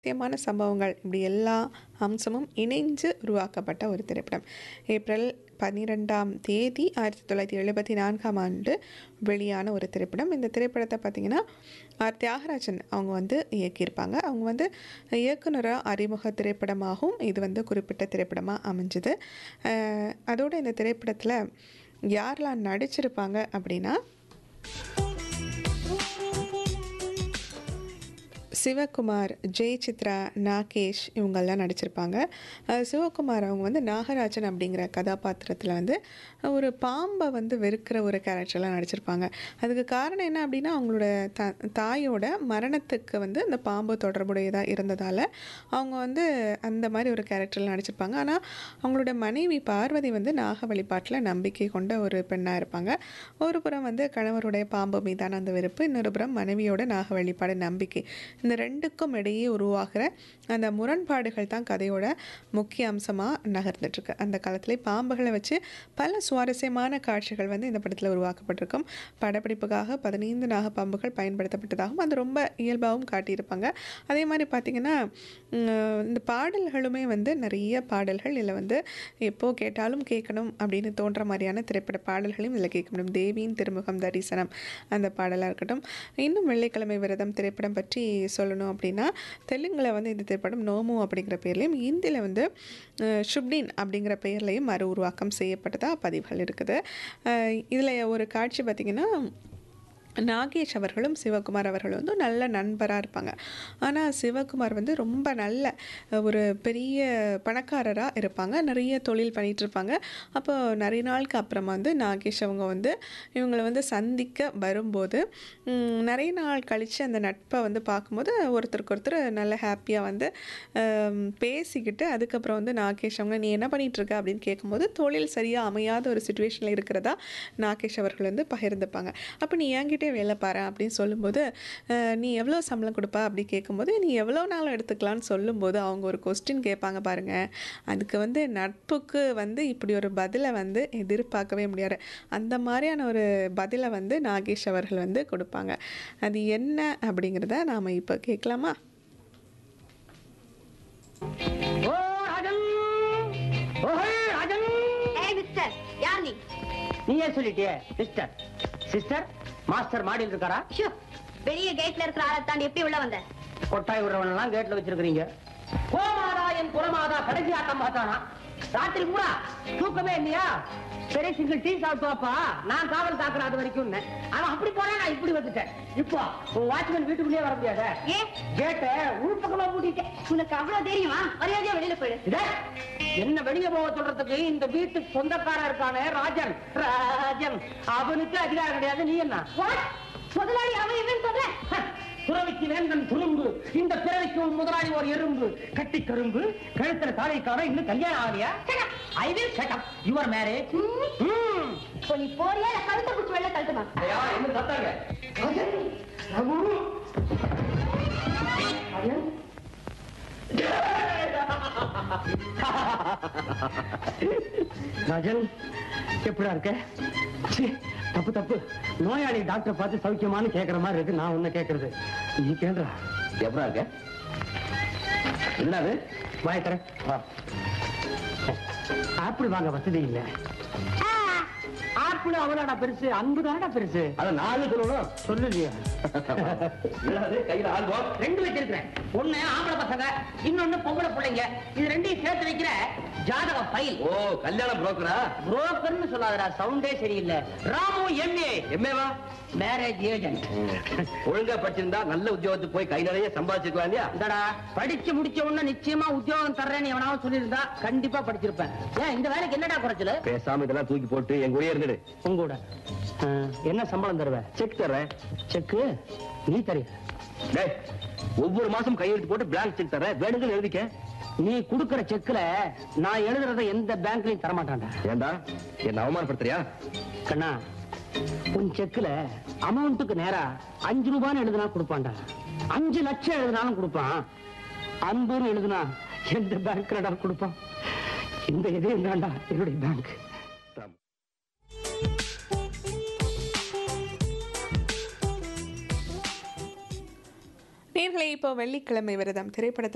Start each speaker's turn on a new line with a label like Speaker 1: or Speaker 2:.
Speaker 1: முக்கியமான சம்பவங்கள் இப்படி எல்லா அம்சமும் இணைஞ்சு உருவாக்கப்பட்ட ஒரு திரைப்படம் ஏப்ரல் பன்னிரெண்டாம் தேதி ஆயிரத்தி தொள்ளாயிரத்தி எழுபத்தி நான்காம் ஆண்டு வெளியான ஒரு திரைப்படம் இந்த திரைப்படத்தை பார்த்திங்கன்னா ஆர் தியாகராஜன் அவங்க வந்து இயக்கியிருப்பாங்க அவங்க வந்து இயக்குனராக அறிமுக திரைப்படமாகவும் இது வந்து குறிப்பிட்ட திரைப்படமாக அமைஞ்சுது அஹ் அதோட இந்த திரைப்படத்தில் யாரெல்லாம் நடிச்சிருப்பாங்க அப்படின்னா சிவகுமார் ஜெய் சித்ரா நாகேஷ் இவங்கெல்லாம் நடிச்சிருப்பாங்க அஹ் சிவகுமார் அவங்க வந்து நாகராஜன் அப்படிங்கிற கதாபாத்திரத்தில் வந்து ஒரு பாம்பை வந்து வெறுக்கிற ஒரு கேரக்டர்லாம் நடிச்சிருப்பாங்க அதுக்கு காரணம் என்ன அப்படின்னா அவங்களோட த தாயோட மரணத்துக்கு வந்து அந்த பாம்பு தொடர்புடையதாக இருந்ததால் அவங்க வந்து அந்த மாதிரி ஒரு கேரக்டரில் நடிச்சிருப்பாங்க ஆனால் அவங்களோட மனைவி பார்வதி வந்து நாக வழிபாட்டில் நம்பிக்கை கொண்ட ஒரு பெண்ணாக இருப்பாங்க ஒரு புறம் வந்து கணவருடைய பாம்பு மீதான அந்த வெறுப்பு இன்னொரு புறம் மனைவியோட நாக வழிபாடு நம்பிக்கை இந்த ரெண்டுக்கும் இடையே உருவாகிற அந்த முரண்பாடுகள் தான் கதையோட முக்கிய அம்சமாக நகர்ந்துட்டுருக்கு அந்த காலத்திலே பாம்புகளை வச்சு பல சுவாரஸ்யமான காட்சிகள் வந்து இந்த படத்தில் உருவாக்கப்பட்டிருக்கும் படப்பிடிப்புக்காக பதினைந்து நாக பாம்புகள் பயன்படுத்தப்பட்டதாகவும் அது ரொம்ப இயல்பாகவும் காட்டியிருப்பாங்க அதே மாதிரி பார்த்திங்கன்னா உம், இந்த பாடல்களுமே வந்து நிறைய பாடல்கள் இதில் வந்து எப்போ கேட்டாலும் கேட்கணும் அப்படின்னு தோன்ற மாதிரியான திரைப்பட பாடல்களையும் இதில் கேட்க முடியும் தேவியின் திருமுகம் தரிசனம் அந்த பாடலாக இருக்கட்டும் இன்னும் வெள்ளிக்கிழமை விரதம் திரைப்படம் பற்றி சொல்லணும் அப்படின்னா தெலுங்கில் வந்து இந்த திரைப்படம் நோமு அப்படிங்கிற பேர்லையும் ஹிந்தியில் வந்து அஹ், ஷுப்டின் அப்படிங்கிற பெயர்லையும் மறு உருவாக்கம் செய்யப்பட்டதாக பதிவுகள் இருக்குது இதில் ஒரு காட்சி பார்த்திங்கன்னா நாகேஷ் அவர்களும் சிவகுமார் அவர்களும் வந்து நல்ல நண்பராக இருப்பாங்க ஆனால் சிவகுமார் வந்து ரொம்ப நல்ல அஹ், ஒரு பெரிய பணக்காரராக இருப்பாங்க நிறைய தொழில் பண்ணிகிட்டு இருப்பாங்க அப்போ நிறைய நாளுக்கு அப்புறமா வந்து நாகேஷ் அவங்க வந்து இவங்களை வந்து சந்திக்க வரும்போது ம், நிறைய நாள் கழித்து அந்த நட்பை வந்து பார்க்கும்போது ஒருத்தருக்கு ஒருத்தர் நல்ல ஹாப்பியாக வந்து ஆம், பேசிக்கிட்டு அதுக்கப்புறம் வந்து நாகேஷ் அவங்க நீ என்ன பண்ணிட்டு இருக்க அப்படின்னு கேட்கும்போது தொழில் சரியாக அமையாத ஒரு சுச்சுவேஷனில் இருக்கிறதா நாகேஷ் அவர்கள் வந்து பகிர்ந்துப்பாங்க அப்போ நீ என்கிட்டே வேலை பாரு அப்படின்னு சொல்லும்போது அஹ், நீ எவ்வளோ சம்பளம் கொடுப்ப அப்படி கேட்கும்போது நீ எவ்வளோ நாள் எடுத்துக்கலாம்னு சொல்லும்போது அவங்க ஒரு கொஸ்டின் கேட்பாங்க பாருங்க அதுக்கு வந்து நட்புக்கு வந்து இப்படி ஒரு பதிலை வந்து எதிர்பார்க்கவே முடியாது அந்த மாதிரியான ஒரு பதிலை வந்து நாகேஷ் அவர்கள் வந்து கொடுப்பாங்க அது என்ன அப்படிங்கிறத நாம் இப்போ கேட்கலாமா
Speaker 2: ஓ ராஜன் ஓஹே ராஜன்
Speaker 3: ஏய் மிஸ்டர் யார் நீ
Speaker 2: நீயே சொல்லிட்டியே சிஸ்டர் சிஸ்டர் மாஸ்டர் மாடியில் இருக்காரா
Speaker 3: ஷோ வெளிய கேட்ல இருக்கிற ஆளை தாண்டி எப்படி உள்ள வந்த
Speaker 2: கொட்டாய் விடுறவன் எல்லாம் கேட்ல வச்சிருக்கீங்க கோமாதா என் புறமாதா கடைசி ஆட்டம் பார்த்தானா ராத்திரி பூரா தூக்கமே இல்லையா சரி சிங்கிள் டீ சாப்பிட்டுவாப்பா நான் காவல் காக்குறேன் அது வரைக்கும் அவன் அப்படி போனா நான் இப்படி வந்துட்டேன் இப்போ உன் வாட்ச்மேன் வீட்டுக்குள்ளேயே வர முடியாத
Speaker 3: ஏ
Speaker 2: கேட்ட உள்பக்கமா பூட்டிட்டேன்
Speaker 3: உனக்கு அவ்வளவு தெரியுமா மரியாதையா வெளியில போயிடு
Speaker 2: இதே, என்ன வெளிய போக சொல்றதுக்கு இந்த வீட்டுக்கு சொந்தக்காரன் இருக்கானே ராஜன் ராஜன் அவனுக்கு அதிகாரம் கிடையாது நீ என்ன
Speaker 3: What? முதலாளி அவன் இவன் சொல்ற
Speaker 2: ஹ, துறவிக்கு வேந்தன் துரும்பு இந்த பிறவிக்கு உன் முதலாளி ஒரு எறும்பு கட்டி கரும்பு கழுத்துல தாலிக்கார இன்னும் கல்யாணம் ஆகலையா I will set up your marriage
Speaker 3: இப்போ நீ போறியா இல்ல கழுத்தை பிடிச்சி வெளில கழட்டுமா
Speaker 2: என்ன சத்தாங்க ராஜன் ரகு ராஜன் ராஜன் எப்படிடா இருக்க சீ, தப்பு தப்பு நோயாளி டாக்டர் பார்த்து சௌக்கியமான்னு கேக்குற மாதிரி இருக்கு நான் உன்ன கேக்குறது நீ கேள்றா
Speaker 4: எப்படா இருக்க என்னது
Speaker 2: வாய தர ஆப்பிள் வாங்க வசதி இல்ல ஆப்பிள் அவ்வளோடா பெருசு அன்பு தானடா பெருசு
Speaker 4: அத நாலு சொல்லணும்
Speaker 2: சொல்லுறியா
Speaker 4: என்னது கையில ஆல்பம்
Speaker 2: ரெண்டு வச்சிருக்கிறேன் ஒண்ணு ஆம்பளை பசங்க இன்னொன்னு பொம்பளை பிள்ளைங்க இது ரெண்டையும் சேர்த்து வைக்கிற ஜாதக ஃபைல்
Speaker 4: ஓ கல்யாண புரோக்கரா
Speaker 2: புரோக்கர்னு சொல்லாதடா சவுண்டே சரியில்லை ராமு எம்ஏ
Speaker 4: எம்மேவா
Speaker 2: மேரேஜ் ஏஜென்ட்
Speaker 4: ஒழுங்கா படிச்சிருந்தா நல்ல உத்தியோகத்துக்கு போய் கை நிறைய சம்பாதிச்சிருக்கலாம் இல்லையா
Speaker 2: இந்தடா படிச்சு முடிச்ச உடனே நிச்சயமா உத்தியோகம் தர்றேன்னு எவனாவது சொல்லியிருந்தா கண்டிப்பா படிச்சிருப்பேன் ஏன் இந்த வேலைக்கு என்னடா குறைச்சல
Speaker 4: பேசாம இதெல்லாம் தூக்கி போட்டு எங்க ஊரே இருந்துடு
Speaker 2: உங்கூட என்ன சம்பளம் தருவ
Speaker 4: செக் தர்றேன்
Speaker 2: செக்கு நீ தரிய
Speaker 4: டேய் ஒவ்வொரு மாசம் கையெழுத்து போட்டு பிளாங்க் செக் தர்றேன் வேணுங்கன்னு எழுதிக்க
Speaker 2: நீ குடுக்கற செக்ல நான் எழுதுறத எந்த பேங்க்லயும் தரமாட்டான்டா
Speaker 4: ஏண்டா என்ன அவமானப்படுத்துறியா
Speaker 2: கண்ணா உன் செக்ல அமௌண்ட்டுக்கு நேரா அஞ்சு ரூபான்னு எழுதுனா கொடுப்பான்டா அஞ்சு லட்சம் எழுதினாலும் கொடுப்பான் அன்புன்னு எழுதுனா எந்த பேங்க்லடா கொடுப்பான் இந்த இதயம் தான்டா என்னுடைய பேங்க்
Speaker 1: நேர்களை இப்போ வெள்ளிக்கிழமை விரதம் திரைப்படத்தில்